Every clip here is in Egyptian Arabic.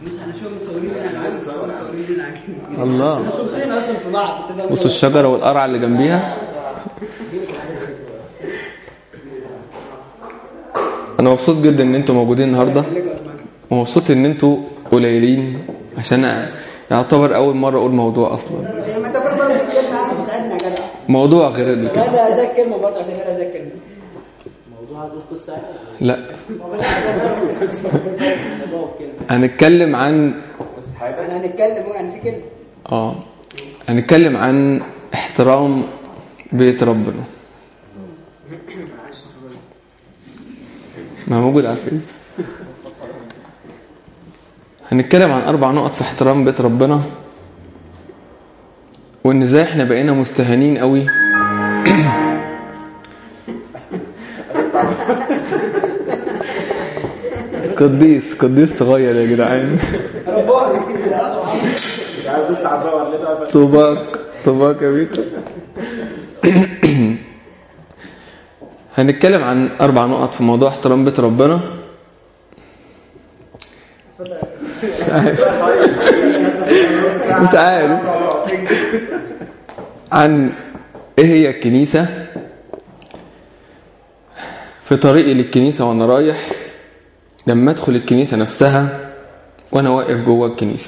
بص احنا شو مصورين احنا مصورين العجين الله احنا صورتين اصلا في بعض انت فاهم بصوا الشجرة والقرع اللي جنبيها انا مبسوط جدا ان انتوا موجودين النهارده ومبسوط ان انتوا قليلين عشان يعتبر اول مره اقول موضوع اصلا ما انت كل مره بتقول كلمه عارف بتاعتنا يا جدع موضوع غير اللي كده لا زي الكلمه برضه اعتبرها زي الكلمه لا موضوع الكلمه هنتكلم عن احنا هنتكلم هو يعني في كلمه اه هنتكلم عن احترام بيت ربنا ما موجود على الفيس هنتكلم عن اربع نقط في احترام بيت ربنا وان ازاي احنا بقينا مستهانين قوي قديس قديس صغير يا جدعان رباني يعني دوست على الضوء اللي ده طوباك طوباك يا بيتر هنتكلم عن أربع نقط في موضوع احترام بيت ربنا مش عارف مش عارف عن ايه هي الكنيسة في طريقي للكنيسة وانا رايح لما ادخل الكنيسة نفسها وانا واقف جوه الكنيسة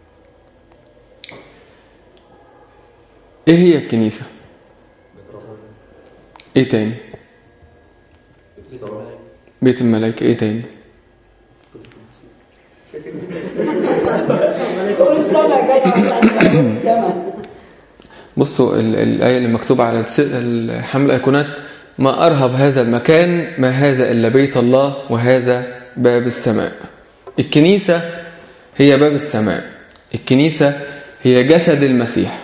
ايه هي الكنيسة ايه تاني بيت الملائكة ايه تاني قول السما يا جدع قول السما بصوا ال- الآية اللي مكتوبة على الس- الحمل الأيقونات ما أرهب هذا المكان ما هذا إلا بيت الله وهذا باب السماء الكنيسة هي باب السماء الكنيسة هي جسد المسيح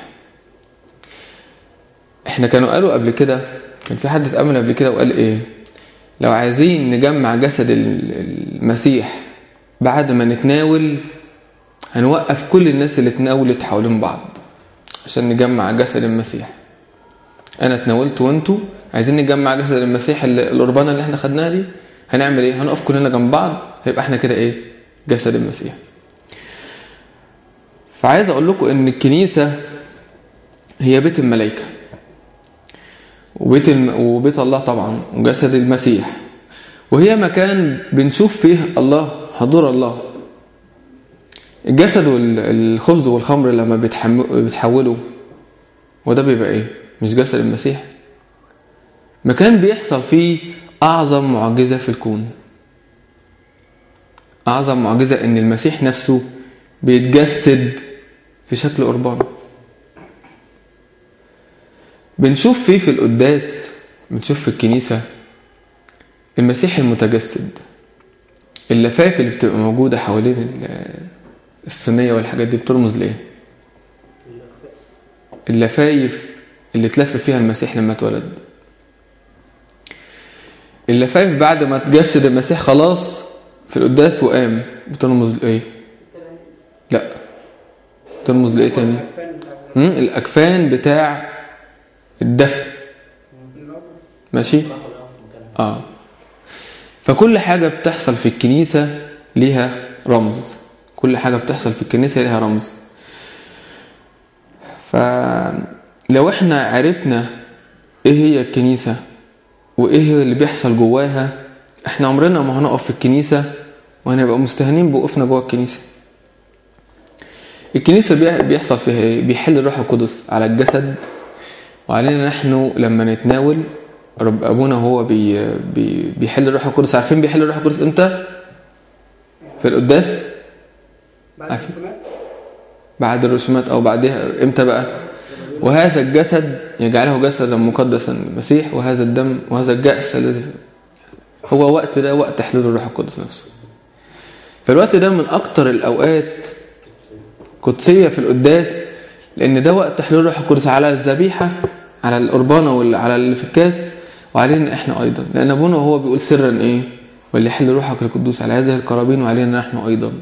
احنا كانوا قالوا قبل كده كان في حد اتأمل قبل كده وقال ايه لو عايزين نجمع جسد ال- المسيح بعد ما نتناول هنوقف كل الناس اللي اتناولت حوالين بعض عشان نجمع جسد المسيح انا اتناولت وانتوا عايزين نجمع جسد المسيح ال- القربانه اللي احنا خدناها دي هنعمل ايه هنقف كلنا جنب بعض هيبقى احنا كده ايه جسد المسيح فعايز اقول لكم ان الكنيسه هي بيت الملائكه وبيت الم... وبيت الله طبعا وجسد المسيح وهي مكان بنشوف فيه الله حضور الله الجسد والخبز والخمر لما بيتحم- بيتحولوا وده بيبقى ايه مش جسد المسيح مكان بيحصل فيه اعظم معجزة في الكون اعظم معجزة ان المسيح نفسه بيتجسد في شكل قربان بنشوف فيه في القداس بنشوف في الكنيسة المسيح المتجسد اللفاف اللي بتبقى موجودة حوالين ال- الصينية والحاجات دي بترمز لإيه؟ اللفايف اللي اتلف فيها المسيح لما اتولد اللفايف بعد ما تجسد المسيح خلاص في القداس وقام بترمز لإيه؟ لا ترمز لإيه تاني؟ مم؟ الأكفان بتاع الدفن ماشي؟ اه فكل حاجة بتحصل في الكنيسة ليها رمز كل حاجة بتحصل في الكنيسة ليها رمز فلو احنا عرفنا ايه هي الكنيسة وايه اللي بيحصل جواها احنا عمرنا ما هنقف في الكنيسة وهنبقى مستهانين بوقفنا جوه الكنيسة الكنيسة بي- بيحصل فيها ايه بيحل الروح القدس على الجسد وعلينا نحن لما نتناول رب ابونا هو بي بي بيحل الروح القدس عارفين بيحل الروح القدس امتى في القداس بعد عارف. الرسومات بعد الرسومات او بعدها امتى بقى وهذا الجسد يجعله جسدا مقدسا للمسيح وهذا الدم وهذا الجأس الذي هو وقت ده وقت حلول الروح القدس نفسه فالوقت ده من اكتر الاوقات قدسيه في القداس لان ده وقت حلول الروح القدس على الذبيحه على القربانه وعلى اللي في الكاس وعلينا احنا ايضا لان ابونا هو بيقول سرا ايه واللي يحل روحك القدوس على هذه القرابين وعلينا نحن ايضا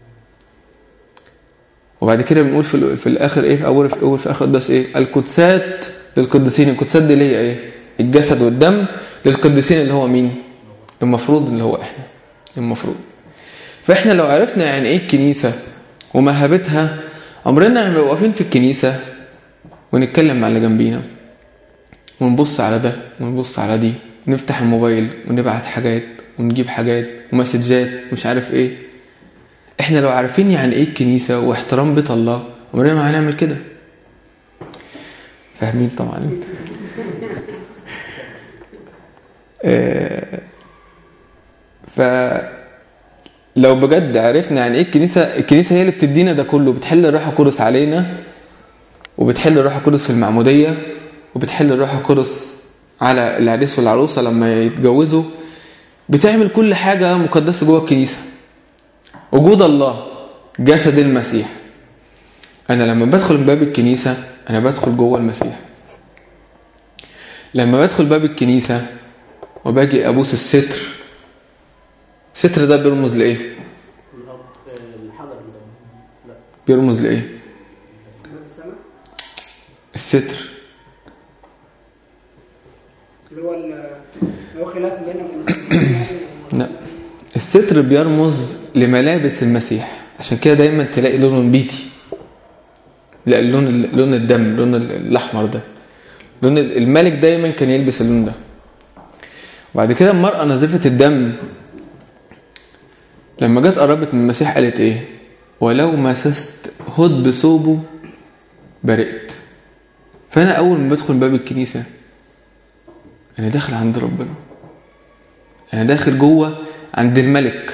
وبعد كده بنقول في, ال- في الاخر ايه في اول في اول في اخر القداس ايه القدسات للقديسين القدسات دي اللي هي ايه الجسد والدم للقديسين اللي هو مين المفروض اللي هو احنا المفروض فاحنا لو عرفنا يعني ايه الكنيسة ومهابتها عمرنا هنبقى واقفين في الكنيسة ونتكلم مع اللي جنبينا ونبص على ده ونبص على دي ونفتح الموبايل ونبعت حاجات ونجيب حاجات ومسجات مش عارف ايه احنا لو عارفين يعني ايه الكنيسة واحترام بيت الله عمرنا ما هنعمل كده فاهمين طبعا انت آه، ف لو بجد عرفنا يعني ايه الكنيسة الكنيسة هي اللي بتدينا ده كله بتحل الروح القدس علينا وبتحل الروح القدس في المعمودية وبتحل الروح القدس على العريس والعروسة لما يتجوزوا بتعمل كل حاجة مقدسة جوه الكنيسة وجود الله جسد المسيح أنا لما بدخل من باب الكنيسة أنا بدخل جوه المسيح لما بدخل باب الكنيسة وباجي أبوس الستر الستر ده بيرمز لإيه؟ الحضر ده لا بيرمز لإيه؟ باب السماء الستر اللي هو ال- اللي هو خلاف بينهم المسيحيين يعني لا الستر بيرمز لملابس المسيح عشان كده دايما تلاقي لونه بيتي لا اللون لون الدم اللون الاحمر ده لون الملك دايما كان يلبس اللون ده وبعد كده المرأة نظيفة الدم لما جت قربت من المسيح قالت ايه ولو مسست هد بثوبه برئت فانا اول ما بدخل باب الكنيسة انا داخل عند ربنا انا داخل جوه عند الملك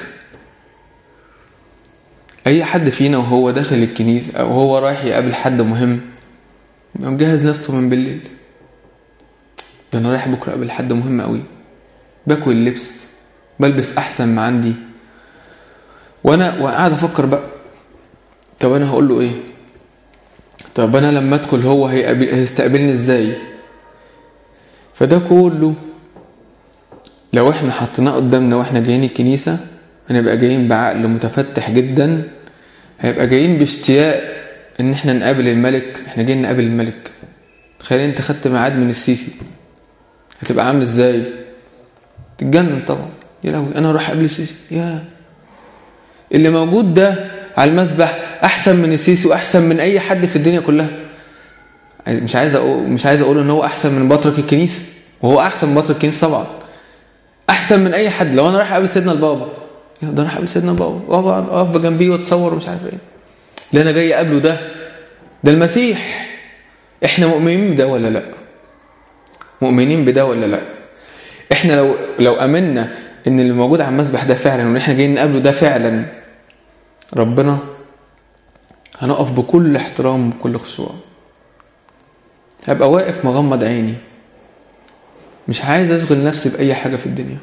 اي حد فينا وهو داخل الكنيسه او هو رايح يقابل حد مهم يبقى مجهز نفسه من بالليل ده انا رايح بكره اقابل حد مهم قوي باكل اللبس بلبس احسن ما عندي وانا وقاعد افكر بقى طب انا هقول له ايه طب انا لما ادخل هو هيقابل هيستقبلني ازاي فده كله لو احنا حطيناه قدامنا واحنا جايين الكنيسة هنبقى جايين بعقل متفتح جدا هيبقى جايين باشتياق ان احنا نقابل الملك احنا جايين نقابل الملك تخيل انت خدت ميعاد من السيسي هتبقى عامل ازاي تتجنن طبعا يا لهوي انا اروح اقابل السيسي يا اللي موجود ده على المسبح احسن من السيسي واحسن من اي حد في الدنيا كلها مش عايز اقول مش عايز اقول ان هو احسن من بطرك الكنيسه وهو احسن من بطرك الكنيسه طبعا احسن من اي حد لو انا رايح اقابل سيدنا البابا يا ده انا رايح اقابل سيدنا البابا واقف اقف بجنبيه واتصور ومش عارف ايه اللي انا جاي اقابله ده ده المسيح احنا مؤمنين بده ولا لا مؤمنين بده ولا لا احنا لو لو امنا ان اللي موجود على المسبح ده فعلا وان احنا جايين نقابله ده فعلا ربنا هنقف بكل احترام وبكل خشوع هبقى واقف مغمض عيني مش عايز اشغل نفسي باي حاجه في الدنيا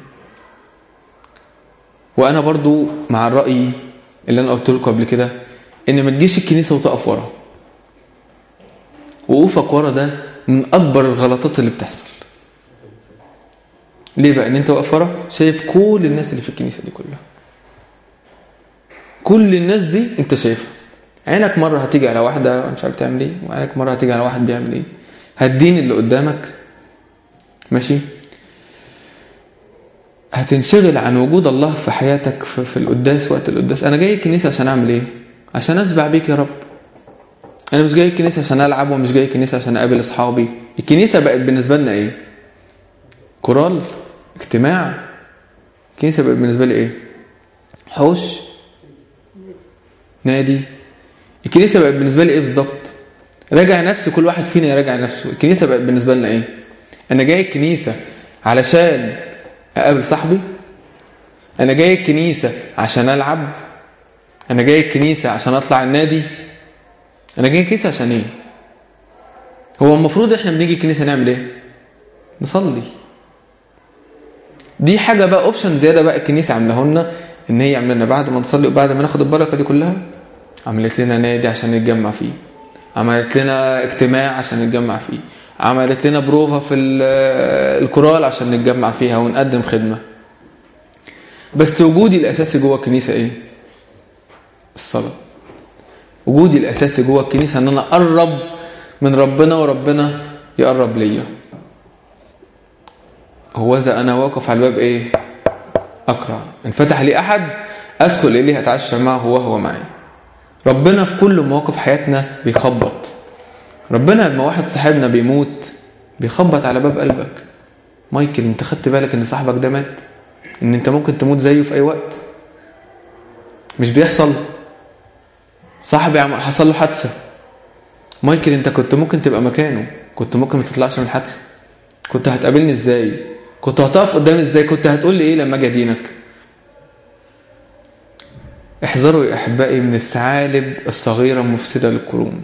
وانا برضو مع الراي اللي انا قلت لكم قبل كده ان ما تجيش الكنيسه وتقف ورا وقوفك ورا ده من اكبر الغلطات اللي بتحصل ليه بقى ان انت واقف ورا شايف كل الناس اللي في الكنيسه دي كلها كل الناس دي انت شايفها عينك مره هتيجي على واحده مش عارف تعمل ايه وعينك مره هتيجي على واحد بيعمل ايه هتدين اللي قدامك ماشي هتنشغل عن وجود الله في حياتك في, في القداس وقت القداس انا جاي الكنيسه عشان اعمل ايه عشان اشبع بيك يا رب انا مش جاي الكنيسه عشان العب ومش جاي الكنيسه عشان اقابل اصحابي الكنيسه بقت بالنسبه لنا ايه كورال اجتماع الكنيسه بقت بالنسبه لي ايه حوش نادي الكنيسه بقت بالنسبه لي ايه بالظبط راجع نفسي كل واحد فينا يراجع نفسه الكنيسه بقت بالنسبه لنا ايه انا جاي الكنيسه علشان اقابل صاحبي انا جاي الكنيسه عشان العب انا جاي الكنيسه عشان اطلع النادي انا جاي الكنيسه عشان ايه هو المفروض احنا بنيجي الكنيسه نعمل ايه نصلي دي حاجه بقى اوبشن زياده بقى الكنيسه عامله لنا ان هي عامله لنا بعد ما نصلي وبعد ما ناخد البركه دي كلها عملت لنا نادي عشان نتجمع فيه عملت لنا اجتماع عشان نتجمع فيه عملت لنا بروفا في الكورال عشان نتجمع فيها ونقدم خدمة بس وجودي الأساسي جوه الكنيسة إيه؟ الصلاة وجودي الأساسي جوه الكنيسة إن أنا أقرب من ربنا وربنا يقرب ليا هو إذا أنا واقف على الباب إيه؟ أقرأ إن فتح لي أحد ادخل اليه اتعشى معه وهو معي ربنا في كل مواقف حياتنا بيخبط ربنا لما واحد صاحبنا بيموت بيخبط على باب قلبك مايكل انت خدت بالك ان صاحبك ده مات ان انت ممكن تموت زيه في اي وقت مش بيحصل صاحبي عم- حصل له حادثه مايكل انت كنت ممكن تبقى مكانه كنت ممكن ما تطلعش من الحادثه كنت هتقابلني ازاي كنت هتقف قدامي ازاي كنت هتقول لي ايه لما اجي ادينك احذروا يا احبائي من الثعالب الصغيره المفسده للقرون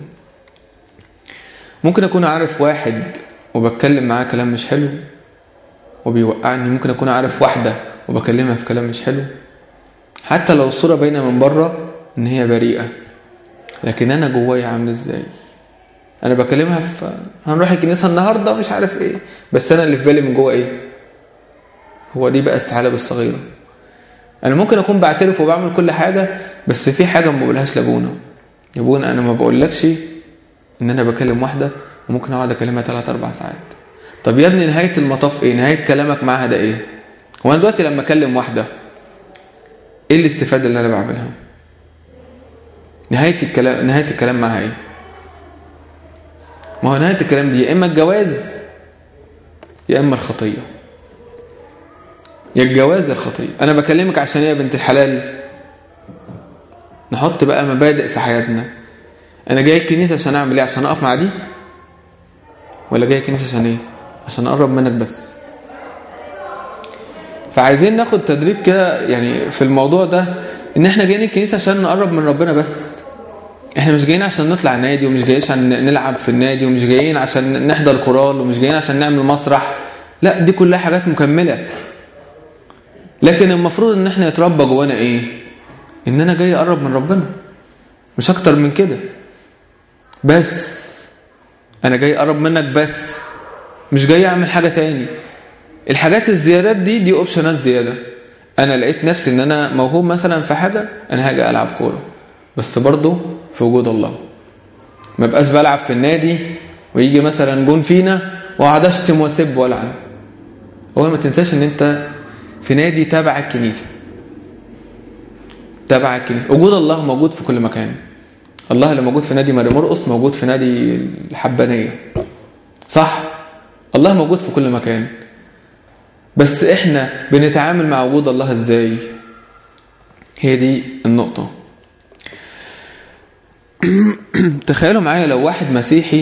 ممكن اكون عارف واحد وبتكلم معاه كلام مش حلو وبيوقعني ممكن اكون عارف واحده وبكلمها في كلام مش حلو حتى لو الصوره باينه من بره ان هي بريئه لكن انا جوايا عامل ازاي انا بكلمها في هنروح الكنيسه النهارده مش عارف ايه بس انا اللي في بالي من جوه ايه هو دي بقى الثعالب الصغيره انا ممكن اكون بعترف وبعمل كل حاجه بس في حاجه ما بقولهاش لابونا يا ابونا انا ما بقولكش ان انا بكلم واحده وممكن اقعد اكلمها 3 4 ساعات طب يا ابني نهايه المطاف ايه نهايه كلامك معاها ده ايه هو انا دلوقتي لما اكلم واحده ايه الاستفاده اللي انا بعملها نهايه الكلام نهايه الكلام معاها ايه ما هو نهايه الكلام دي يا اما الجواز يا اما الخطيه يا الجواز يا الخطيه انا بكلمك عشان ايه يا بنت الحلال نحط بقى مبادئ في حياتنا انا جاي الكنيسه عشان اعمل ايه عشان اقف مع دي ولا جاي الكنيسه عشان ايه عشان اقرب منك بس فعايزين ناخد تدريب كده يعني في الموضوع ده ان احنا جايين الكنيسه عشان نقرب من ربنا بس احنا مش جايين عشان نطلع نادي ومش جايين عشان نلعب في النادي ومش جايين عشان نحضر كورال ومش جايين عشان نعمل مسرح لا دي كلها حاجات مكمله لكن المفروض ان احنا يتربى جوانا ايه ان انا جاي اقرب من ربنا مش اكتر من كده بس انا جاي اقرب منك بس مش جاي اعمل حاجه تاني الحاجات الزيادات دي دي اوبشنات زياده انا لقيت نفسي ان انا موهوب مثلا في حاجه انا هاجي العب كوره بس برضه في وجود الله ما بقاش بلعب في النادي ويجي مثلا جون فينا واقعد اشتم واسب والعن هو ما تنساش ان انت في نادي تابع الكنيسه تابع الكنيسه وجود الله موجود في كل مكان الله اللي موجود في نادي ماري مرقص موجود في نادي الحبانيه صح الله موجود في كل مكان بس احنا بنتعامل مع وجود الله ازاي هي دي النقطة تخيلوا معايا لو واحد مسيحي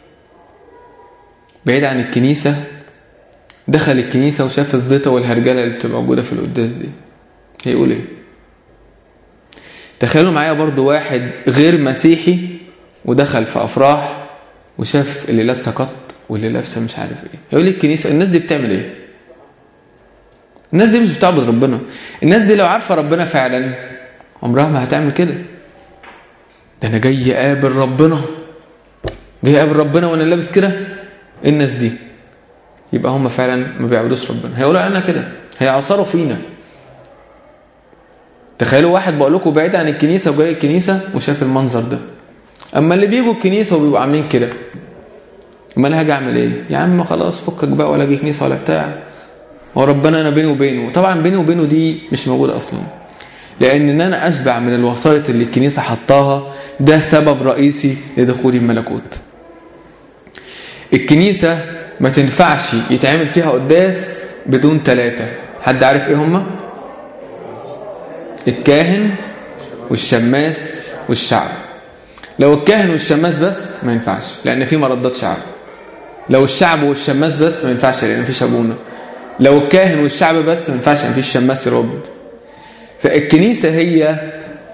بعيد عن الكنيسة دخل الكنيسة وشاف الزيطة والهرجلة اللي بتبقى موجودة في القداس دي هيقول ايه تخيلوا معايا برضو واحد غير مسيحي ودخل في أفراح وشاف اللي لابسة قط واللي لابسة مش عارف ايه هيقول لي الكنيسة الناس دي بتعمل ايه الناس دي مش بتعبد ربنا الناس دي لو عارفه ربنا فعلا عمرها ما هتعمل كده ده انا جاي اقابل ربنا جاي اقابل ربنا وانا لابس كده إيه الناس دي يبقى هم فعلا ما بيعبدوش ربنا هيقولوا علينا كده هيعصروا فينا تخيلوا واحد بقول لكم بعيد عن الكنيسه وجاي الكنيسه وشاف المنظر ده اما اللي بيجوا الكنيسه وبيبقوا عاملين كده اما انا هاجي اعمل ايه يا عم خلاص فكك بقى ولا اجي كنيسه ولا بتاع هو ربنا انا بيني وبينه طبعا بيني وبينه دي مش موجوده اصلا لان ان انا اشبع من الوسائط اللي الكنيسه حطاها ده سبب رئيسي لدخولي الملكوت الكنيسه ما تنفعش يتعمل فيها قداس بدون ثلاثه حد عارف ايه هما الكاهن والشماس والشعب لو الكاهن والشماس بس ما ينفعش لان في مردات شعب لو الشعب والشماس بس ما ينفعش لان مفيش ابونا لو الكاهن والشعب بس ما ينفعش مفيش شماس يرد فالكنيسة هي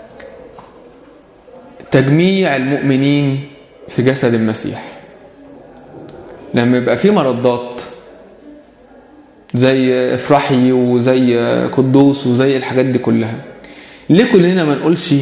تجميع المؤمنين في جسد المسيح لما يبقى في مردات زي افرحي وزي قدوس وزي الحاجات دي كلها ليه كلنا ما نقولش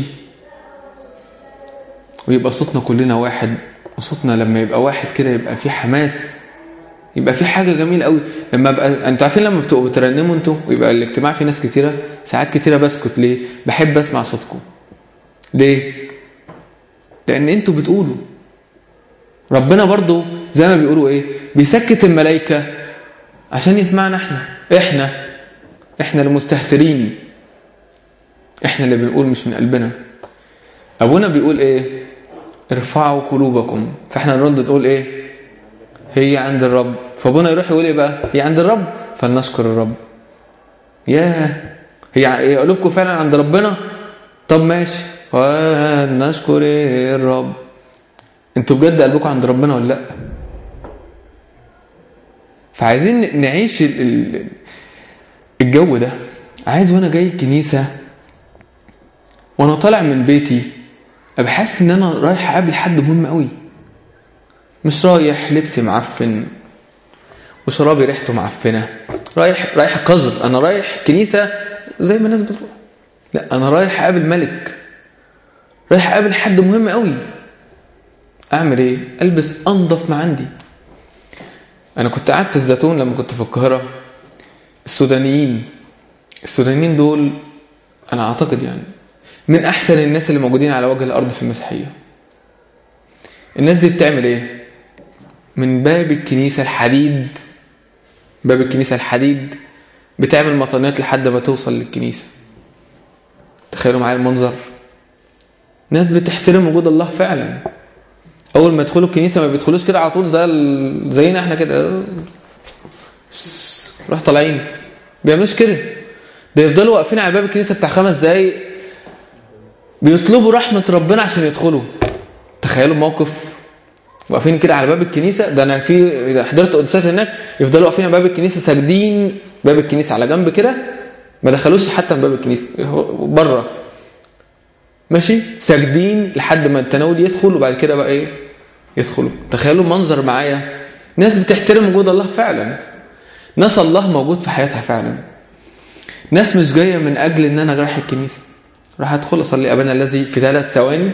ويبقى صوتنا كلنا واحد وصوتنا لما يبقى واحد كده يبقى في حماس يبقى في حاجه جميله قوي لما ابقى انتوا عارفين لما بتبقوا بترنموا انتوا ويبقى الاجتماع فيه ناس كتيره ساعات كتيره بسكت ليه بحب اسمع صوتكم ليه لان انتوا بتقولوا ربنا برضو زي ما بيقولوا ايه بيسكت الملائكه عشان يسمعنا احنا احنا احنا المستهترين احنا اللي بنقول مش من قلبنا ابونا بيقول ايه ارفعوا قلوبكم فاحنا نرد نقول ايه هي عند الرب فابونا يروح يقول ايه بقى هي عند الرب فلنشكر الرب ياه هي هي قلوبكم فعلا عند ربنا طب ماشي فلنشكر الرب انتوا بجد قلبكم عند ربنا ولا لا فعايزين نعيش ال- ال- الجو ده عايز وانا جاي الكنيسه وانا طالع من بيتي ابقى حاسس ان انا رايح اقابل حد مهم قوي مش رايح لبسي معفن وشرابي ريحته معفنه رايح رايح قذر انا رايح كنيسه زي ما الناس بتروح لا انا رايح اقابل ملك رايح اقابل حد مهم قوي اعمل ايه البس انضف ما عندي انا كنت قاعد في الزيتون لما كنت في القاهره السودانيين السودانيين دول انا اعتقد يعني من احسن الناس اللي موجودين على وجه الارض في المسيحيه الناس دي بتعمل ايه من باب الكنيسه الحديد باب الكنيسه الحديد بتعمل مطانيات لحد ما توصل للكنيسه تخيلوا معايا المنظر ناس بتحترم وجود الله فعلا اول ما يدخلوا الكنيسه ما بيدخلوش كده على طول زي ال- زينا احنا كده راح طالعين بيعملوش كده ده يفضلوا واقفين على باب الكنيسه بتاع خمس دقايق بيطلبوا رحمه ربنا عشان يدخلوا تخيلوا موقف واقفين كده على باب الكنيسه ده انا في اذا حضرت قداسات هناك يفضلوا واقفين على باب الكنيسه ساجدين باب الكنيسه على جنب كده ما دخلوش حتى من باب الكنيسه هو بره ماشي ساجدين لحد ما التناول يدخل وبعد كده بقى ايه يدخلوا تخيلوا منظر معايا ناس بتحترم وجود الله فعلا ناس الله موجود في حياتها فعلا ناس مش جايه من اجل ان انا رايح الكنيسه راح ادخل اصلي ابانا الذي في ثلاث ثواني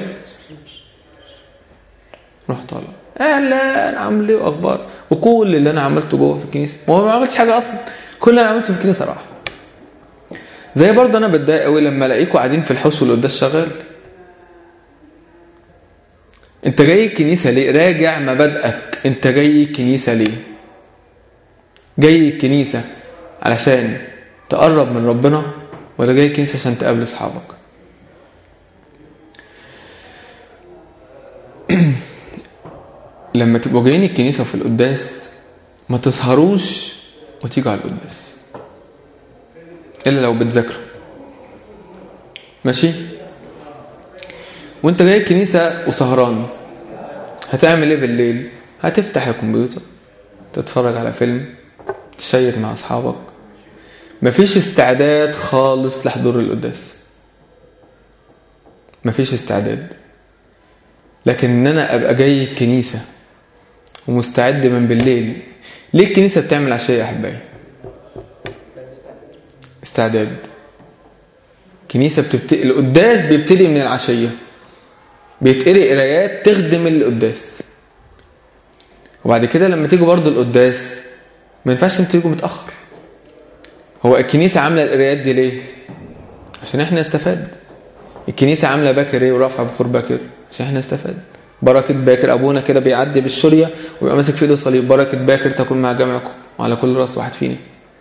روح طالع اهلا عامل ايه واخبار وكل اللي انا عملته جوه في الكنيسه ما هو ما عملتش حاجه اصلا كل اللي انا عملته في الكنيسه راح زي برضه انا بتضايق قوي لما الاقيكم قاعدين في الحوش والقداس شغال انت جاي الكنيسه ليه راجع مبادئك انت جاي الكنيسه ليه جاي الكنيسه علشان تقرب من ربنا ولا جاي الكنيسه عشان تقابل اصحابك لما تبقوا جايين الكنيسه في القداس ما تسهروش وتيجوا على القداس الا لو بتذاكروا ماشي وانت جاي الكنيسه وسهران هتعمل ايه بالليل هتفتح الكمبيوتر تتفرج على فيلم تشير مع اصحابك مفيش استعداد خالص لحضور القداس مفيش استعداد لكن ان انا ابقى جاي الكنيسه ومستعد من بالليل ليه الكنيسه بتعمل عشيه يا احبائي استعداد كنيسه بتبتدي القداس بيبتدي من العشيه بيتقري قرايات تخدم القداس وبعد كده لما تيجوا برضو القداس ما ينفعش انتوا تيجوا متاخر هو الكنيسه عامله القرايات دي ليه عشان احنا نستفاد الكنيسه عامله باكر ايه ورافعه بخور باكر عشان احنا نستفاد بركة باكر أبونا كده بيعدي بالشرية ويبقى ماسك في ايده صليب بركة باكر تكون مع جميعكم وعلى كل راس واحد فينا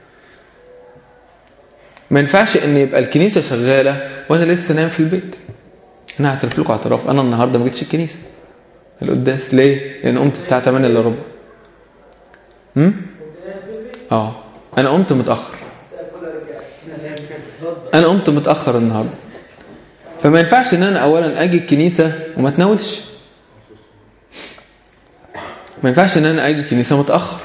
ما ينفعش ان يبقى الكنيسة شغالة وانا لسه نايم في البيت انا هعترف لكم اعتراف انا النهارده ما جيتش الكنيسة القداس ليه؟ لان قمت الساعة 8 الا ربع هم؟ اه انا قمت متأخر انا قمت متأخر النهارده فما ينفعش ان انا اولا اجي الكنيسة وما اتناولش ما ينفعش ان انا اجي الكنيسة متأخر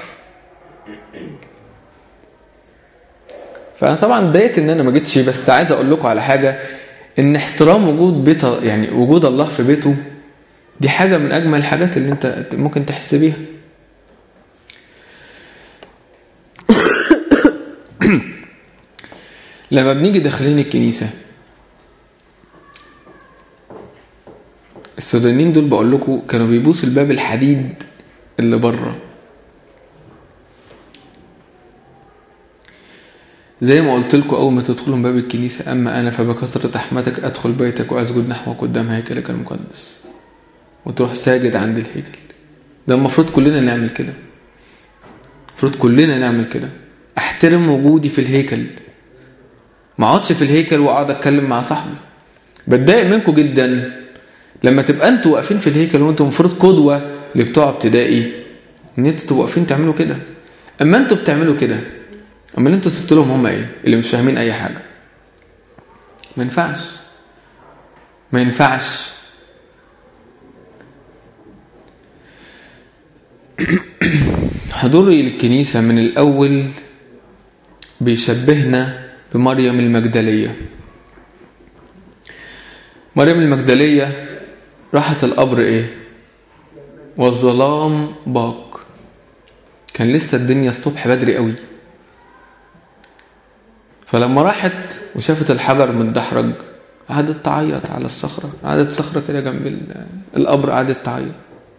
فانا طبعا اتضايقت ان انا ما جيتش بس عايز اقول لكم على حاجة ان احترام وجود بيت يعني وجود الله في بيته دي حاجة من اجمل الحاجات اللي انت ممكن تحس بيها لما بنيجي داخلين الكنيسة السودانيين دول بقول لكم كانوا بيبوسوا الباب الحديد اللي بره زي ما قلت لكم اول ما تدخلوا من باب الكنيسه اما انا فبكثره رحمتك ادخل بيتك واسجد نحوك قدام هيكلك المقدس وتروح ساجد عند الهيكل ده المفروض كلنا نعمل كده المفروض كلنا نعمل كده احترم وجودي في الهيكل ما اقعدش في الهيكل واقعد اتكلم مع صاحبي بتضايق منكم جدا لما تبقى انتوا واقفين في الهيكل وانتوا المفروض قدوه لبتوع ابتدائي ان انتوا تبقوا واقفين تعملوا كده اما انتوا بتعملوا كده اما اللي انتوا سبتوا لهم هم ايه اللي مش فاهمين اي حاجه ما ينفعش ما ينفعش حضوري للكنيسة من الأول بيشبهنا بمريم المجدلية مريم المجدلية راحت القبر ايه والظلام باق كان لسه الدنيا الصبح بدري قوي فلما راحت وشافت الحجر متدحرج قعدت تعيط على الصخرة قعدت صخرة كده جنب ال- القبر قعدت تعيط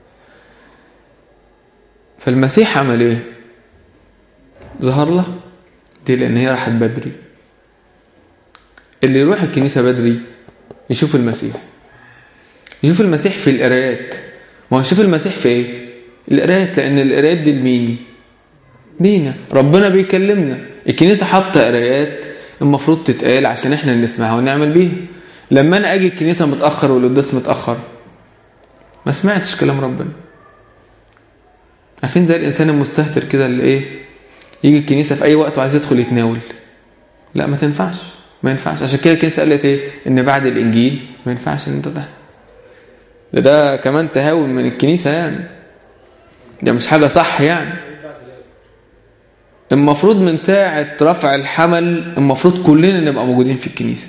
فالمسيح عمل ايه ظهر لها دي لان هي راحت بدري اللي يروح الكنيسة بدري يشوف المسيح يشوف المسيح في القرايات ما هو يشوف المسيح في ايه القرايات لان القرايات دي لمين لينا ربنا بيكلمنا الكنيسة حاطة قرايات المفروض تتقال عشان احنا نسمعها ونعمل بيها لما انا اجي الكنيسة متأخر والقداس متأخر ما سمعتش كلام ربنا عارفين زي الانسان المستهتر كده اللي ايه يجي الكنيسة في اي وقت وعايز يدخل يتناول لا ما تنفعش ما ينفعش عشان كده الكنيسة قالت ايه ان بعد الانجيل ما ينفعش ان انت ده ده ده كمان تهاون من الكنيسة يعني ده مش حاجة صح يعني المفروض من ساعة رفع الحمل المفروض كلنا نبقى موجودين في الكنيسة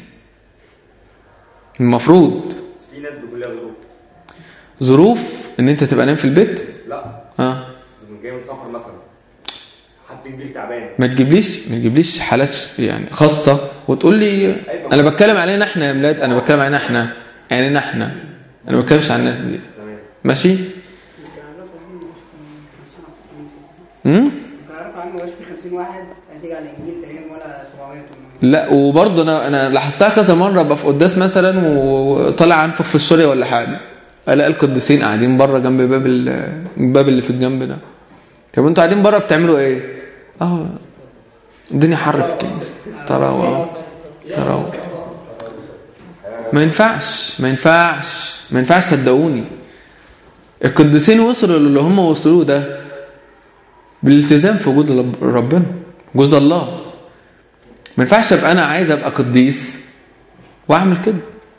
المفروض بس في ناس بيكون لها ظروف ظروف ان انت تبقى نايم في البيت لا اه من جاي من سفر مثلا حد كبير تعبان ما تجيبليش ما تجيبليش حالات يعني خاصة وتقول لي انا بتكلم علينا احنا يا ميلاد انا بتكلم علينا احنا يعني احنا انا ما بتكلمش عن الناس دي تمام ماشي ممكن اعرف عنه مش في 50 واحد في الكنيسة امم ممكن اعرف عنه مش في 50 واحد هتيجي على الانجيل تقريبا ولا 700 800 لا وبرضه انا انا لاحظتها كذا مره ابقى في قداس مثلا وطالع انفخ في الشوريه ولا حاجه الاقي القديسين قاعدين بره جنب باب ال- الباب اللي في الجنب ده طب انتوا قاعدين بره بتعملوا ايه؟ اه الدنيا حر في الكنيسه تراوى اه تراوى ما ينفعش ما ينفعش ما ينفعش صدقوني القديسين وصلوا للي هم وصلوه ده بالالتزام في وجود رب- ربنا وجود الله ما ينفعش ابقى انا عايز ابقى قديس واعمل كده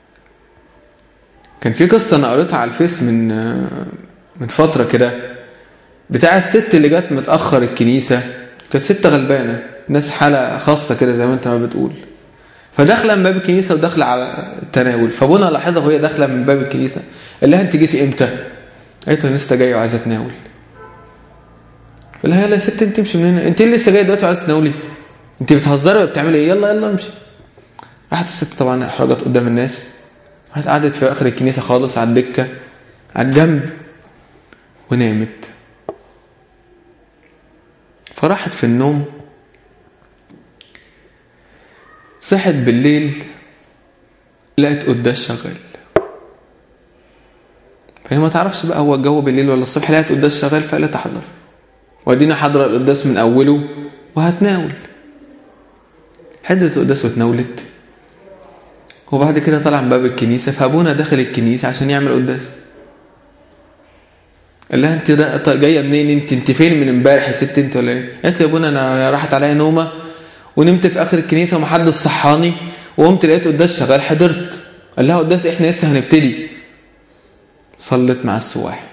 كان في قصه انا قريتها على الفيس من من فتره كده بتاع الست اللي جت متاخر الكنيسه كانت ست غلبانه ناس حاله خاصه كده زي ما انت ما بتقول فداخله من باب الكنيسه وداخله على التناول فابونا لاحظها وهي داخله من باب الكنيسه قال لها انت جيتي امتى؟ قالت له أنا لسه جايه وعايزه اتناول قال لها يلا يا ست انت امشي من هنا انت اللي لسه جايه دلوقتي وعايزه تناولي انت بتهزري ولا بتعملي ايه يلا يلا امشي راحت الست طبعا احرجت قدام الناس راحت قعدت في اخر الكنيسه خالص على الدكه على الجنب ونامت فراحت في النوم صحت بالليل لقت قداس شغال فهي ما تعرفش بقى هو الجو بالليل ولا الصبح لقت قداس شغال فقالت احضر وادينا حاضره القداس من اوله وهتناول حدت القداس واتناولت وبعد كده طلع من باب الكنيسه فابونا دخل الكنيسه عشان يعمل قداس قال لها انت دا- ط- جايه منين انت انت فين من امبارح يا ست انت ولا ايه قالت له يا ابونا انا راحت عليا نومه ونمت في اخر الكنيسه ومحدش صحاني وقمت لقيت قداس شغال حضرت قال لها قداس احنا لسه هنبتدي صلت مع السواح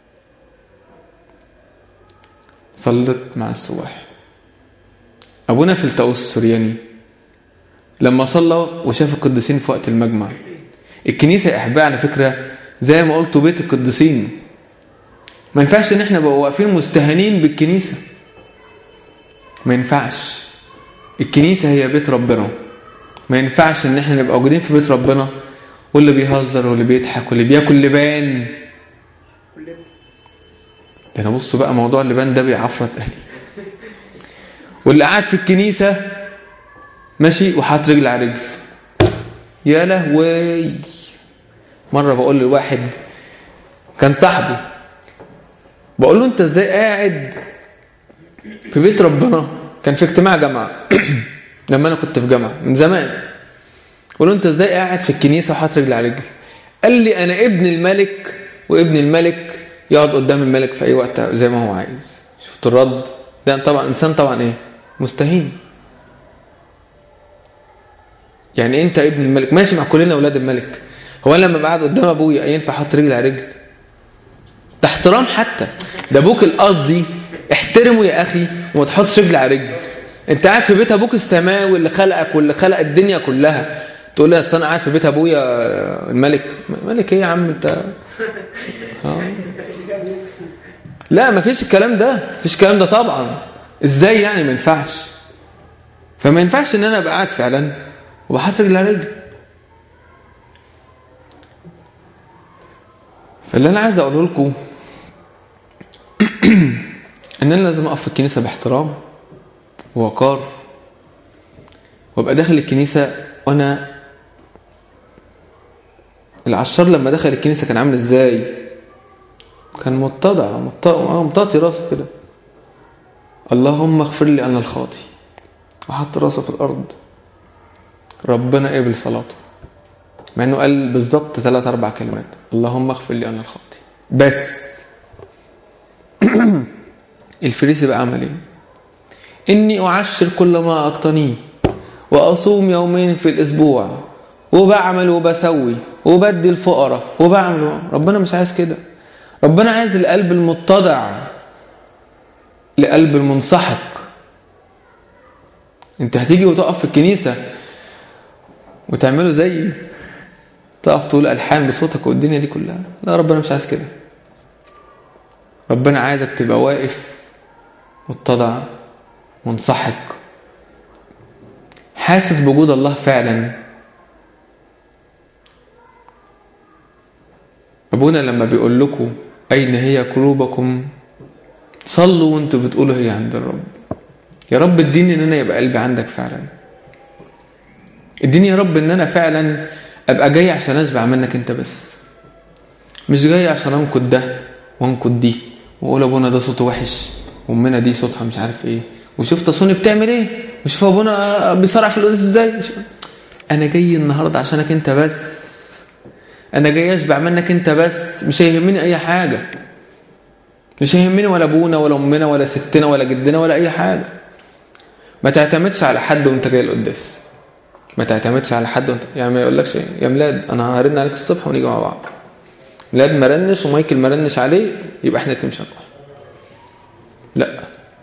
صلت مع السواح ابونا فلتاوس السورياني لما صلى وشاف القديسين في وقت المجمع الكنيسه يا احبائي على فكره زي ما قلتوا بيت القديسين ما ينفعش ان احنا نبقى واقفين مستهانين بالكنيسه ما ينفعش الكنيسه هي بيت ربنا ما ينفعش ان احنا نبقى موجودين في بيت ربنا واللي بيهزر واللي بيضحك واللي بياكل لبان كلنا ده انا بص بقى موضوع اللبان ده بيعفرت اهلي واللي قاعد في الكنيسه ماشي وحاط رجل على رجل يا لهوي مره بقول لواحد كان صاحبي بقول له انت ازاي قاعد في بيت ربنا كان في اجتماع جماعه لما انا كنت في جامعه من زمان قول له انت ازاي قاعد في الكنيسه وحاطط رجل على رجل قال لي انا ابن الملك وابن الملك يقعد قدام الملك في اي وقت زي ما هو عايز شفت الرد ده طبعا انسان طبعا ايه مستهين يعني انت ابن الملك ماشي مع كلنا اولاد الملك هو انا لما بقعد قدام ابويا ينفع احط رجل على رجل ده احترام حتى ده ابوك الارض دي احترمه يا اخي وما تحطش رجل على رجل انت قاعد في بيت ابوك السماوي اللي خلقك واللي خلق الدنيا كلها تقول لي اصل انا قاعد في بيت ابويا الملك ملك ايه يا عم انت آه. لا ما فيش الكلام ده ما فيش الكلام ده طبعا ازاي يعني ما ينفعش فما ينفعش ان انا ابقى قاعد فعلا وبحط رجل على رجل فاللي انا عايز اقوله لكم ان انا لازم اقف في الكنيسه باحترام ووقار وابقى داخل الكنيسه وانا العشار لما دخل الكنيسه كان عامل ازاي كان متضع مطاطي راسه كده اللهم اغفر لي انا الخاطي وحط راسه في الارض ربنا قبل صلاته مع انه قال بالظبط ثلاث اربع كلمات اللهم اغفر لي انا الخاطي بس الفريسي بقى عمل ايه اني اعشر كل ما اقتنيه واصوم يومين في الاسبوع وبعمل وبسوي وبدي الفقراء وبعمل ربنا مش عايز كده ربنا عايز القلب المتضع لقلب المنسحق انت هتيجي وتقف في الكنيسه وتعمله زي تقف تقول الحان بصوتك والدنيا دي كلها لا ربنا مش عايز كده ربنا عايزك تبقى واقف متضع منسحق حاسس بوجود الله فعلا ابونا لما بيقول لكم اين هي قلوبكم صلوا وانتوا بتقولوا هي عند الرب يا رب اديني ان انا يبقى قلبي عندك فعلا اديني يا رب ان انا فعلا ابقى جاي عشان اشبع منك انت بس مش جاي عشان انقد ده وانقد دي واقول ابونا ده صوته وحش وامنا دي صوتها مش عارف ايه وشفت صوني بتعمل ايه وشوف ابونا بيصارع في القدس ازاي انا جاي النهارده عشانك انت بس انا جاي اشبع منك انت بس مش هيهمني اي حاجه مش هيهمني ولا ابونا ولا امنا ولا ستنا ولا جدنا ولا اي حاجه ما تعتمدش على حد وانت جاي القداس ما تعتمدش على حد وانت يعني ما يقولكش يا ميلاد انا هرن عليك الصبح ونيجي مع بعض ميلاد ما رنش ومايكل ما رنش عليه يبقى احنا الاتنين مش هنروح لا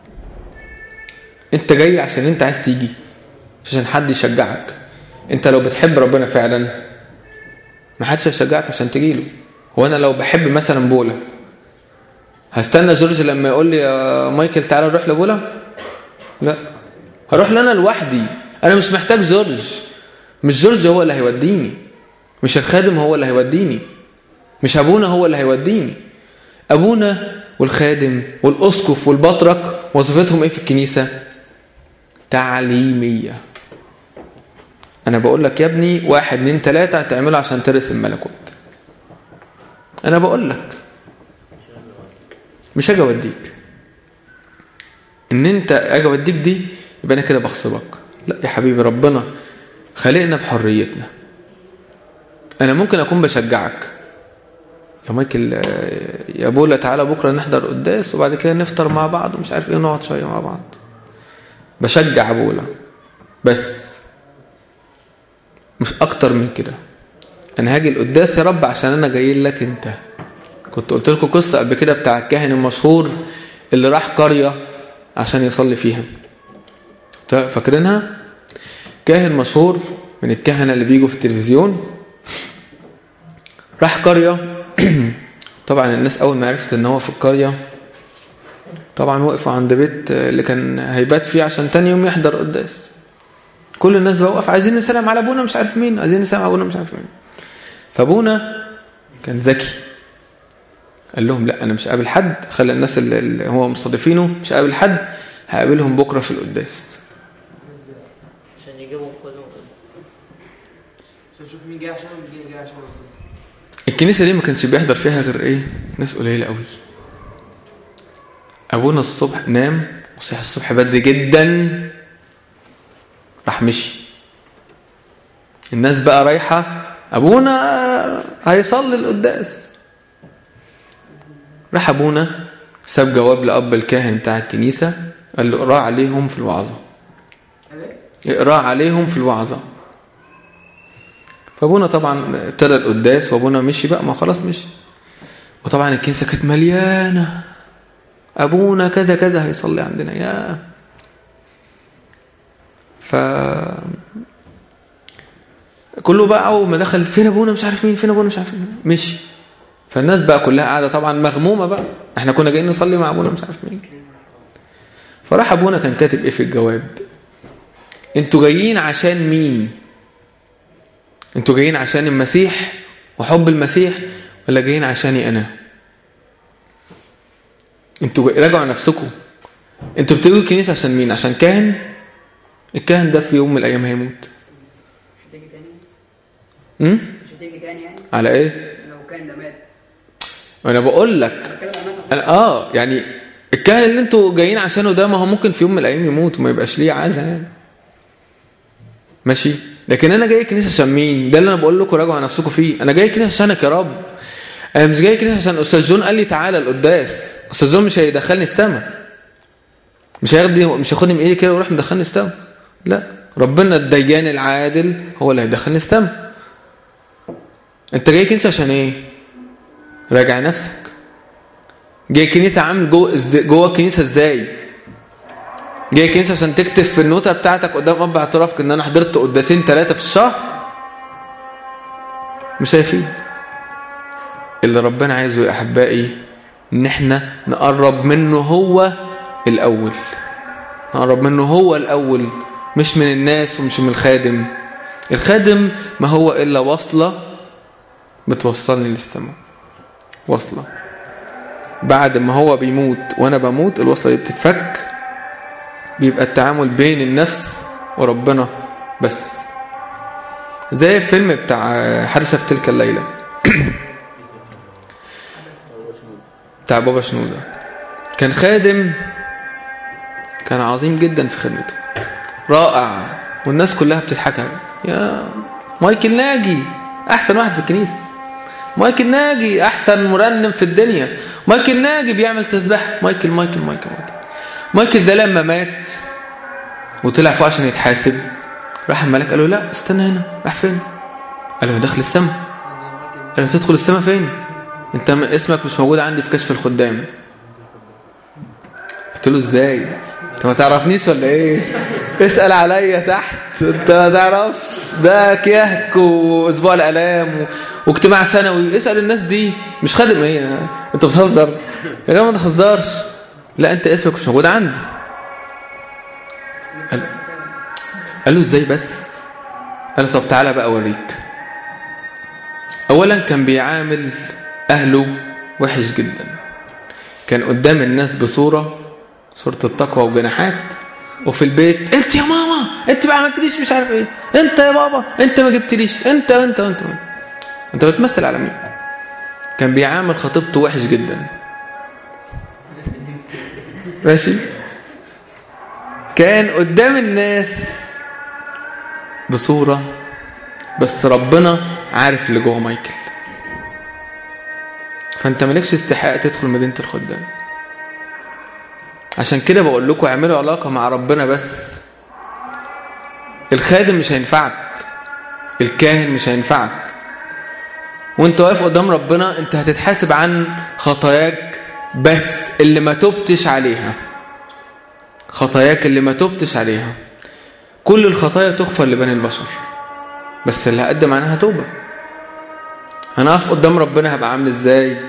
انت جاي عشان انت عايز تيجي مش عشان حد يشجعك انت لو بتحب ربنا فعلا ما حدش هيشجعك عشان تجي له هو انا لو بحب مثلا بولا هستنى جورج لما يقول لي يا مايكل تعالى نروح لبولا لا هروح لنا لوحدي انا مش محتاج جورج مش جورج هو اللي هيوديني مش الخادم هو اللي هيوديني مش ابونا هو اللي هيوديني ابونا والخادم والاسقف والبطرك وظيفتهم ايه في الكنيسه تعليميه انا بقول لك يا ابني واحد اتنين تلاته هتعمله عشان ترث الملكوت انا بقول لك مش هاجي اوديك ان انت اجي اوديك دي يبقى انا كده بغصبك لا يا حبيبي ربنا خلقنا بحريتنا انا ممكن اكون بشجعك يا مايكل يا بولا تعالى بكره نحضر قداس وبعد كده نفطر مع بعض ومش عارف ايه نقعد شويه مع بعض بشجع بولا بس مش اكتر من كده انا هاجي القداس يا رب عشان انا جاي لك انت كنت قلت لكم قصه قبل كده بتاع الكاهن المشهور اللي راح قريه عشان يصلي فيها فاكرينها كاهن مشهور من الكهنه اللي بيجوا في التلفزيون راح قريه طبعا الناس اول ما عرفت ان هو في القريه طبعا وقفوا عند بيت اللي كان هيبات فيه عشان تاني يوم يحضر قداس كل الناس بقى وقف عايزين نسلم على ابونا مش عارف مين عايزين نسلم على ابونا مش عارف مين فابونا كان ذكي قال لهم لا انا مش قابل حد خلى الناس اللي هو مستضيفينه مش قابل حد هقابلهم بكره في القداس عشان يجيبوا كلهم عشان نشوف مين جاي عشان مين جاي عشان الكنيسه دي ما كانش بيحضر فيها غير ايه ناس قليله قوي ابونا الصبح نام وصحي الصبح بدري جدا راح مشي الناس بقى رايحة أبونا هيصلي القداس راح أبونا ساب جواب لأب الكاهن بتاع الكنيسة قال له اقراه عليهم في الوعظة اقراه عليهم في الوعظة فابونا طبعا ابتدى القداس وابونا مشي بقى ما خلاص مشي وطبعا الكنيسة كانت مليانة أبونا كذا كذا هيصلي عندنا يا ف كله بقى أول ما دخل فين أبونا مش عارف مين فين أبونا مش عارف مين مشي فالناس بقى كلها قاعدة طبعا مغمومة بقى احنا كنا جايين نصلي مع أبونا مش عارف مين فراح أبونا كان كاتب إيه في الجواب انتوا جايين عشان مين انتوا جايين عشان المسيح وحب المسيح ولا جايين عشاني أنا انتوا راجعوا نفسكم انتوا بتيجوا الكنيسة عشان مين عشان كاهن الكاهن ده في يوم من الأيام هيموت مش هتيجي تاني امم مش هتيجي تاني يعني على ايه لو كان ده مات انا بقول لك بتكلم عن مات أنا اه يعني الكاهن اللي انتوا جايين عشانه ده ما هو ممكن في يوم من الايام يموت وما يبقاش ليه عزا يعني ماشي لكن انا جاي الكنيسه عشان مين ده اللي انا بقول لكم راجعوا نفسكم فيه انا جاي الكنيسه عشانك يا رب انا مش جاي الكنيسه عشان استاذ جون قال لي تعالى القداس استاذ جون مش هيدخلني السما مش هياخدني مش هياخدني من ايدي كده ويروح مدخلني السما لا ربنا الديان العادل هو اللي هيدخلني السما انت جاي الكنيسه عشان ايه راجع نفسك جاي الكنيسه عامل جوه إز- جوه الكنيسه ازاي جاي الكنيسه عشان تكتب في النوتة بتاعتك قدام اب اعترافك ان انا حضرت قداسين ثلاثه في الشهر مش هيفيد اللي ربنا عايزه يا احبائي ان احنا نقرب منه هو الاول نقرب منه هو الاول مش من الناس ومش من الخادم الخادم ما هو الا وصله بتوصلني للسماء وصله بعد ما هو بيموت وانا بموت الوصله دي بتتفك بيبقى التعامل بين النفس وربنا بس زي الفيلم بتاع حادثة في تلك الليلة بتاع بابا شنودة كان خادم كان عظيم جدا في خدمته رائع والناس كلها بتضحك عليه يا مايكل ناجي احسن واحد في الكنيسه مايكل ناجي احسن مرنم في الدنيا مايكل ناجي بيعمل تسبيح مايكل مايكل مايكل مايكل مايكل ده لما مات وطلع فوق عشان يتحاسب راح الملك قال له لا استنى هنا راح فين قال له داخل السماء قال له تدخل السماء فين انت م- اسمك مش موجود عندي في كشف الخدام قلت له ازاي انت ما تعرفنيش ولا ايه اسال عليا تحت انت ما تعرفش ده كيهك واسبوع الالام و... واجتماع سنوي اسال الناس دي مش خادم ايه انت بتهزر يا جماعه ما تهزرش لا انت اسمك مش موجود عندي قال, قال له ازاي بس قال له طب تعالى بقى اوريك اولا كان بيعامل اهله وحش جدا كان قدام الناس بصوره صوره التقوى وجناحات وفي البيت انت يا ماما انت ما عملتليش مش عارف ايه انت يا بابا انت ما جبتليش انت انت انت انت بتمثل على مين كان بيعامل خطيبته وحش جدا ماشي كان قدام الناس بصورة بس ربنا عارف اللي جوه مايكل فانت مالكش استحقاق تدخل مدينة الخدام عشان كده بقول لكم اعملوا علاقة مع ربنا بس الخادم مش هينفعك الكاهن مش هينفعك وانت واقف قدام ربنا انت هتتحاسب عن خطاياك بس اللي ما تبتش عليها خطاياك اللي ما تبتش عليها كل الخطايا تغفر لبني البشر بس اللي هقدم عنها توبة انا اقف قدام ربنا هبقى عامل ازاي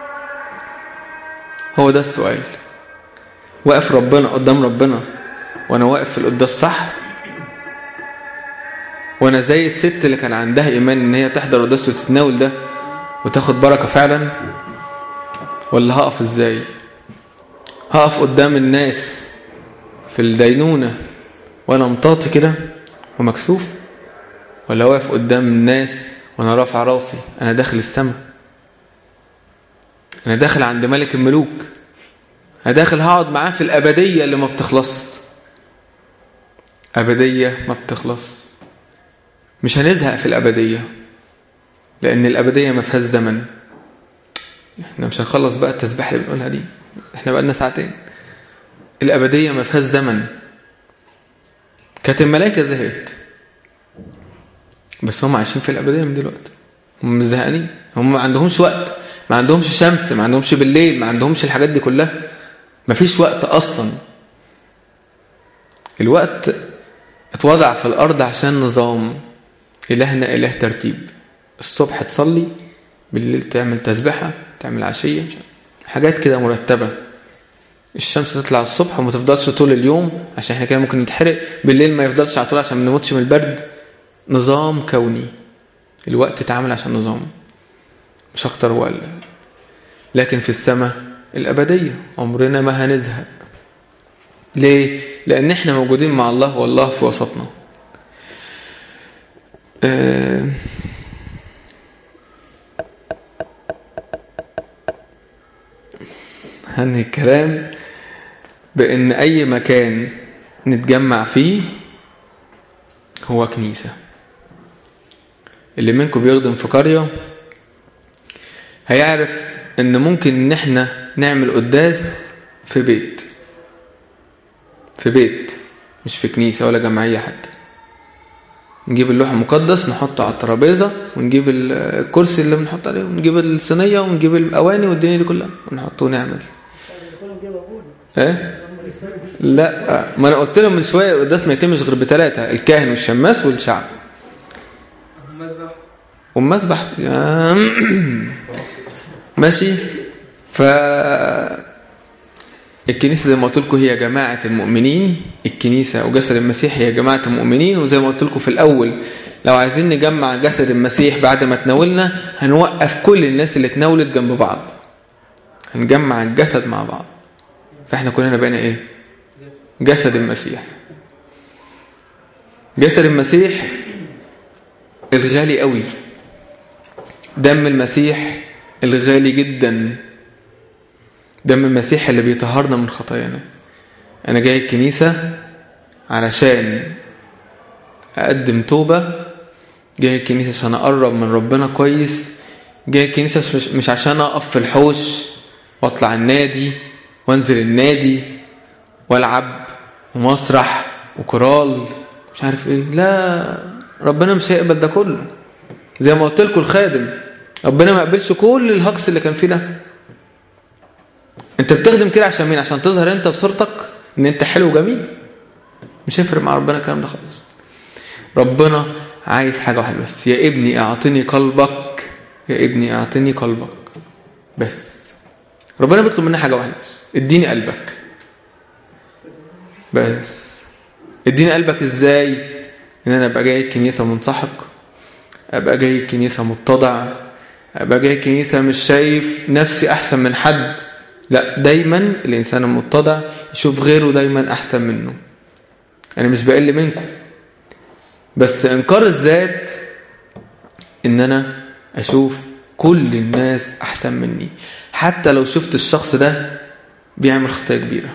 هو ده السؤال واقف ربنا قدام ربنا وانا واقف في القداس صح وانا زي الست اللي كان عندها ايمان ان هي تحضر قداس وتتناول ده وتاخد بركه فعلا ولا هقف ازاي هقف قدام الناس في الدينونه وانا مطاطي كده ومكسوف ولا واقف قدام الناس وانا رافع راسي انا داخل السماء انا داخل عند ملك الملوك انا داخل هقعد معاه في الابديه اللي ما بتخلص أبدية ما بتخلص مش هنزهق في الأبدية لأن الأبدية ما فيهاش زمن احنا مش هنخلص بقى التسبيح اللي بنقولها دي احنا بقى لنا ساعتين الأبدية ما فيهاش زمن كانت الملائكة زهقت بس هم عايشين في الأبدية من دلوقتي هم مش زهقانين هم ما عندهمش وقت ما عندهمش شمس ما عندهمش بالليل ما عندهمش الحاجات دي كلها ما فيش وقت أصلا الوقت اتوضع في الأرض عشان نظام إلهنا إله ترتيب الصبح تصلي بالليل تعمل تسبحة تعمل عشية مش عارف. حاجات كده مرتبة الشمس تطلع الصبح وما تفضلش طول اليوم عشان احنا كده ممكن نتحرق بالليل ما يفضلش على طول عشان ما نموتش من البرد نظام كوني الوقت اتعمل عشان نظام مش اكتر ولا لكن في السماء الأبدية عمرنا ما هنزهق ليه؟ لأن احنا موجودين مع الله والله في وسطنا آه هنهي الكلام بأن أي مكان نتجمع فيه هو كنيسة اللي منكم بيخدم في قرية هيعرف ان ممكن ان احنا نعمل قداس في بيت في بيت مش في كنيسة ولا جمعية حتى نجيب اللوح المقدس نحطه على الترابيزة ونجيب الكرسي اللي بنحط عليه ونجيب الصينية ونجيب الأواني والدنيا دي كلها ونحطه ونعمل ايه لا ما انا قلت لهم من شويه القداس ما يتمش غير بثلاثه الكاهن والشماس والشعب والمسبح ماشي ف الكنيسة زي ما قلت لكم هي جماعة المؤمنين الكنيسة وجسد المسيح هي جماعة المؤمنين وزي ما قلت لكم في الأول لو عايزين نجمع جسد المسيح بعد ما تناولنا هنوقف كل الناس اللي تناولت جنب بعض هنجمع الجسد مع بعض فاحنا كلنا بقينا ايه جسد المسيح جسد المسيح الغالي قوي دم المسيح الغالي جدا دم المسيح اللي بيطهرنا من خطايانا انا جاي الكنيسة علشان اقدم توبة جاي الكنيسة عشان اقرب من ربنا كويس جاي الكنيسة مش عشان اقف في الحوش واطلع النادي وانزل النادي والعب ومسرح وكرال مش عارف ايه لا ربنا مش هيقبل ده كله زي ما قلت لكم الخادم ربنا ما قبلش كل الهجص اللي كان فيه ده انت بتخدم كده عشان مين عشان تظهر انت بصورتك ان انت حلو وجميل مش هيفرق مع ربنا الكلام ده خالص ربنا عايز حاجه واحده بس يا ابني اعطني قلبك يا ابني اعطني قلبك بس ربنا بيطلب مني حاجه واحده بس اديني قلبك بس اديني قلبك ازاي ان انا ابقى جاي الكنيسه منسحق ابقى جاي الكنيسه متضع ابقى جاي الكنيسه مش شايف نفسي احسن من حد لا دايما الانسان المتضع يشوف غيره دايما احسن منه انا مش بقل منكم بس انكار الذات ان انا اشوف كل الناس احسن مني حتى لو شفت الشخص ده بيعمل خطايا كبيره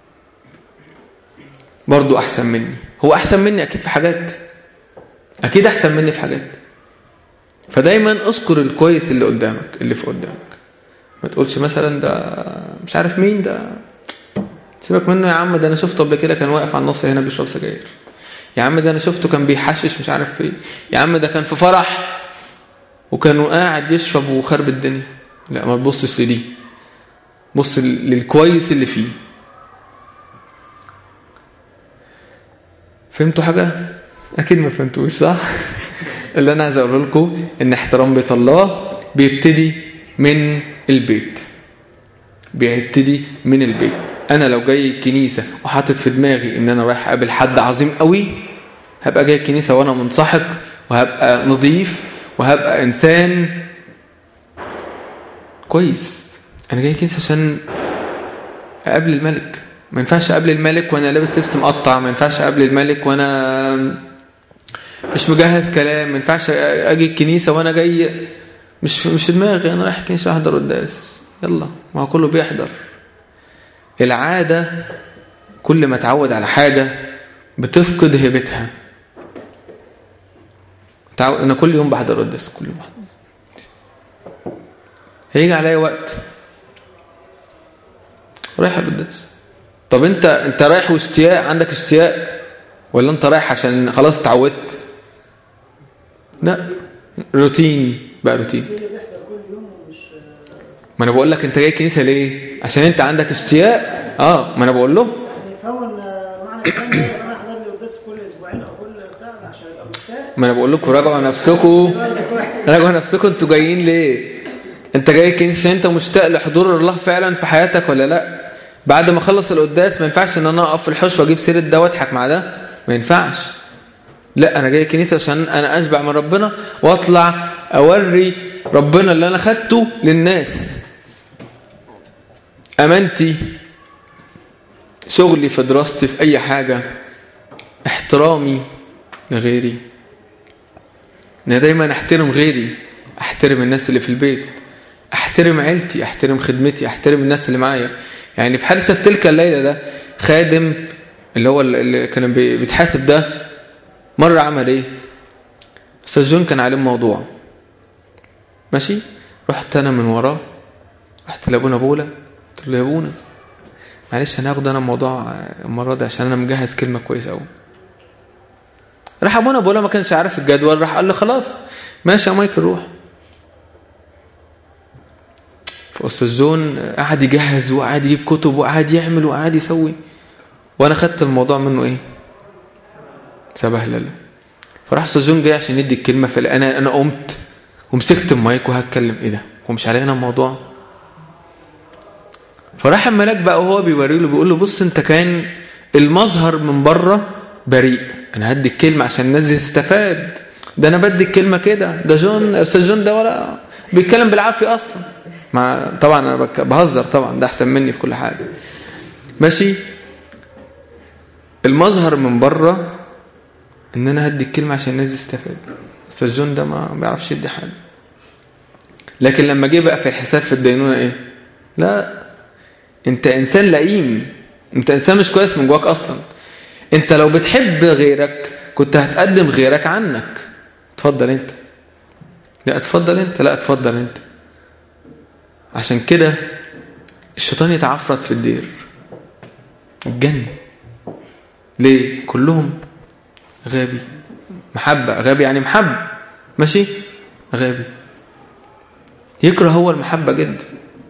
برضو احسن مني هو احسن مني اكيد في حاجات اكيد احسن مني في حاجات فدايما اذكر الكويس اللي قدامك اللي في قدامك ما تقولش مثلا ده مش عارف مين ده سيبك منه يا عم ده انا شفته قبل كده كان واقف على النص هنا بيشرب سجاير يا عم ده انا شفته كان بيحشش مش عارف فين يا عم ده كان في فرح وكان قاعد يشرب وخرب الدنيا لا ما تبصش لدي بص للكويس اللي فيه فهمتوا حاجة؟ أكيد ما فهمتوش صح؟ اللي أنا عايز أقول لكم إن احترام بيت الله بيبتدي من البيت بيبتدي من البيت أنا لو جاي الكنيسة وحاطط في دماغي إن أنا رايح أقابل حد عظيم قوي هبقى جاي الكنيسة وأنا منسحق وهبقى نظيف وهبقى إنسان كويس أنا جاي الكنيسة عشان أقابل الملك ما ينفعش قبل الملك وانا لابس لبس مقطع ما ينفعش قبل الملك وانا مش مجهز كلام ما ينفعش اجي الكنيسه وانا جاي مش مش في دماغي انا رايح الكنيسه احضر قداس يلا ما هو كله بيحضر العاده كل ما اتعود على حاجه بتفقد هيبتها تعو... انا كل يوم بحضر قداس كل يوم بحضر هيجي عليا وقت رايح القداس طب انت انت رايح واشتياق عندك اشتياق ولا انت رايح عشان خلاص اتعودت لا روتين بقى روتين في اللي بيحضر كل يوم ومش ما انا بقول لك انت جاي الكنيسه ليه عشان انت عندك اشتياق اه ما انا بقول له عشان يفهموا ان معنى الكلام ده انا احضر لي قداس كل اسبوعين او كل بتاع عشان ابقى مشتاق ما انا بقول لكم راجعوا نفسكم راجعوا نفسكم انتوا جايين ليه انت جاي الكنيسه عشان انت مشتاق لحضور الله فعلا في حياتك ولا لا بعد ما اخلص القداس ما ينفعش ان انا اقف في الحوش واجيب سيره ده واضحك مع ده ما ينفعش لا انا جاي الكنيسه عشان انا اشبع من ربنا واطلع اوري ربنا اللي انا خدته للناس امانتي شغلي في دراستي في اي حاجه احترامي لغيري انا دايما احترم غيري احترم الناس اللي في البيت احترم عيلتي احترم خدمتي احترم الناس اللي معايا يعني في حادثه في تلك الليله ده خادم اللي هو اللي كان بي- بيتحاسب ده مره عمل ايه استاذ جون كان عليه موضوع ماشي رحت انا من وراه رحت لابونا بولا قلت له يا ابونا معلش انا هاخد انا الموضوع المره دي عشان انا مجهز كلمه كويسه قوي راح ابونا بولا ما كانش عارف الجدول راح قال له خلاص ماشي يا مايكل روح فاستاذ جون قعد يجهز وقعد يجيب كتب وقعد يعمل وقعد يسوي وانا خدت الموضوع منه ايه سبهلله فراح استاذ جون جاي عشان يدي الكلمه فانا انا قمت ومسكت المايك وهتكلم ايه ده ومش علينا الموضوع فراح الملاك بقى وهو بيوري له بيقول له بص انت كان المظهر من بره بريء انا هدي الكلمه عشان الناس دي تستفاد ده انا بدي الكلمه كده ده جون استاذ جون ده ولا بيتكلم بالعافيه اصلا مع طبعا انا بك- بهزر طبعا ده احسن مني في كل حاجه ماشي المظهر من بره ان انا هدي الكلمه عشان الناس دي تستفاد استاذ جون ده ما بيعرفش يدي حاجه لكن لما جه بقى في الحساب في الدينونه ايه لا انت انسان لئيم انت انسان مش كويس من جواك اصلا انت لو بتحب غيرك كنت هتقدم غيرك عنك اتفضل انت لا اتفضل انت لا اتفضل انت عشان كده الشيطان يتعفرت في الدير الجنة ليه كلهم غابي محبة غابي يعني محبة ماشي غابي يكره هو المحبة جدا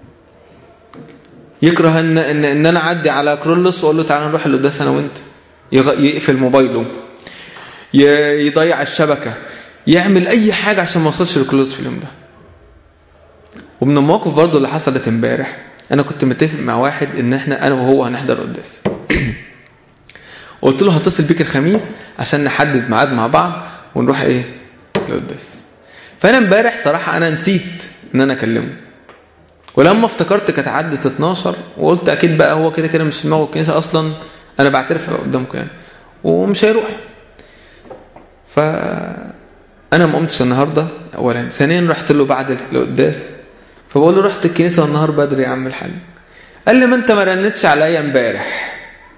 يكره ان ان, إن انا اعدي على كرولوس واقول له تعالى نروح القداس انا وانت يغ- يقفل موبايله ي- يضيع الشبكه يعمل اي حاجه عشان ما اوصلش لكرولوس في اليوم ده ومن المواقف برضو اللي حصلت امبارح انا كنت متفق مع واحد ان احنا انا وهو هنحضر قداس قلت له هتصل بيك الخميس عشان نحدد ميعاد مع بعض ونروح ايه القداس فانا امبارح صراحه انا نسيت ان انا اكلمه ولما افتكرت كانت عدت 12 وقلت اكيد بقى هو كده كده مش في دماغه الكنيسه اصلا انا بعترف قدامكم يعني ومش هيروح ف انا ما قمتش النهارده اولا ثانيا رحت له بعد القداس فبقول له رحت الكنيسه والنهار بدري يا عم الحاج قال لي ما انت ما رنتش عليا امبارح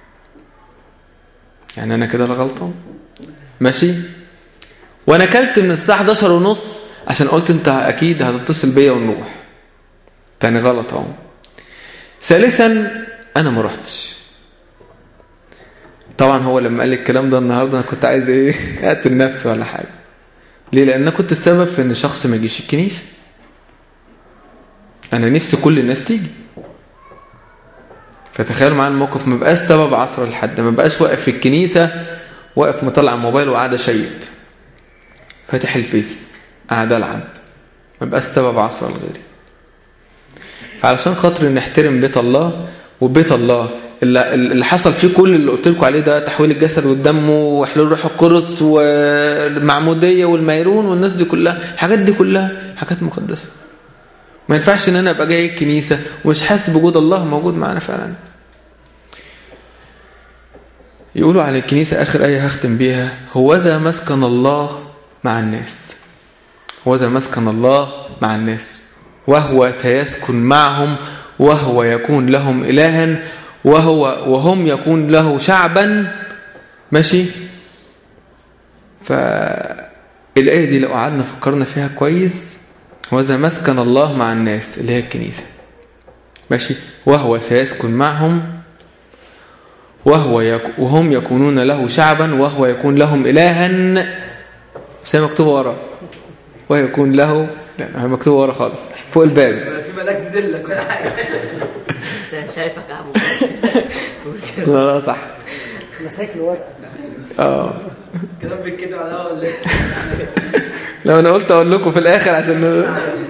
يعني انا كده اللي غلطان ماشي وانا اكلت من الساعه 11 ونص عشان قلت انت اكيد هتتصل بيا ونروح تاني غلط اهو ثالثا انا ما رحتش طبعا هو لما قال لي الكلام ده النهارده انا كنت عايز ايه اقتل نفسي ولا حاجه ليه لان انا كنت السبب في ان شخص ما يجيش الكنيسه انا نفسي كل الناس تيجي فتخيلوا معايا الموقف ما بقاش سبب عصر لحد ما بقاش واقف في الكنيسه واقف مطلع موبايل وقاعد اشيد فاتح الفيس قاعد العب ما بقاش سبب عصر لغيري فعلشان خاطر نحترم بيت الله وبيت الله اللي اللي حصل فيه كل اللي قلت لكم عليه ده تحويل الجسد والدم وحلول روح القدس والمعموديه والميرون والناس دي كلها الحاجات دي كلها حاجات مقدسه ما ينفعش ان انا ابقى جاي الكنيسه ومش حاسس بوجود الله موجود معانا فعلا يقولوا على الكنيسه اخر ايه هختم بيها هوذا مسكن الله مع الناس هوذا مسكن الله مع الناس وهو سيسكن معهم وهو يكون لهم إلها وهو وهم يكون له شعبا ماشي فالآية دي لو قعدنا فكرنا فيها كويس وذا مسكن الله مع الناس اللي هي الكنيسة ماشي وهو سيسكن معهم وهو يك وهم يكونون له شعبا وهو يكون لهم إلها زي مكتوب ورا ويكون له لا هي مكتوب ورا خالص فوق الباب في ملاك نزل لك ولا حاجه شايفك يا ابو لا لا صح مساك الورقه اه كلام بيتكتب على الهوا ولا ايه؟ لو انا قلت اقول لكم في الاخر عشان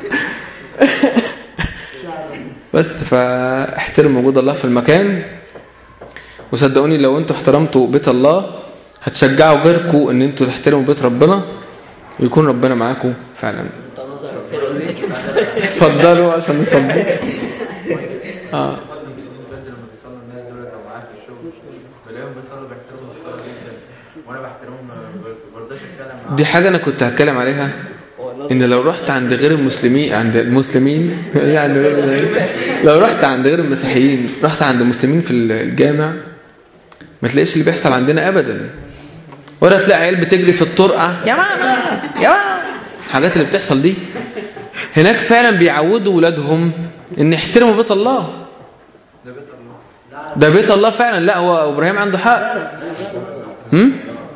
بس فاحترموا وجود الله في المكان وصدقوني لو انتوا احترمتوا بيت الله هتشجعوا غيركم ان انتوا تحترموا بيت ربنا ويكون ربنا معاكم فعلا انت نظر انت كده اتفضلوا عشان نصلي اه بقدم صلاه بدري لما بيصلوا الناس دول او معايا في الشغل بلاقيهم بيصلوا بيحترموا الصلاه جدا وانا بحترمهم ما برضاش اتكلم معاهم دي حاجة أنا كنت هتكلم عليها إن لو رحت عند غير المسلمين عند المسلمين يعني غير المسيحيين لو رحت عند غير المسيحيين رحت عند المسلمين في الجامع ما تلاقيش اللي بيحصل عندنا أبدا ولا تلاقي عيال بتجري في الطرقة يا ماما يا ماما الحاجات اللي بتحصل دي هناك فعلا بيعودوا ولادهم إن يحترموا بيت الله ده بيت الله ده بيت الله فعلا لا هو إبراهيم عنده حق هم؟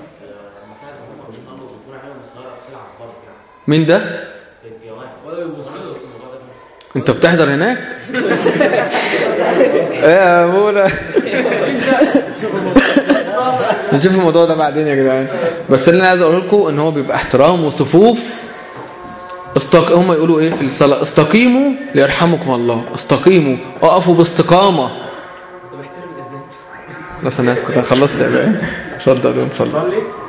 مين ده؟ انت بتحضر هناك؟ ايه يا مولا نشوف الموضوع ده بعدين يا جدعان بس اللي انا عايز اقول لكم ان هو بيبقى احترام وصفوف استق... هم يقولوا ايه في الصلاه استقيموا ليرحمكم الله استقيموا اقفوا باستقامه طب احترم الاذان بس انا اسكت انا خلصت يا بقى اتفضل ونصلي صلي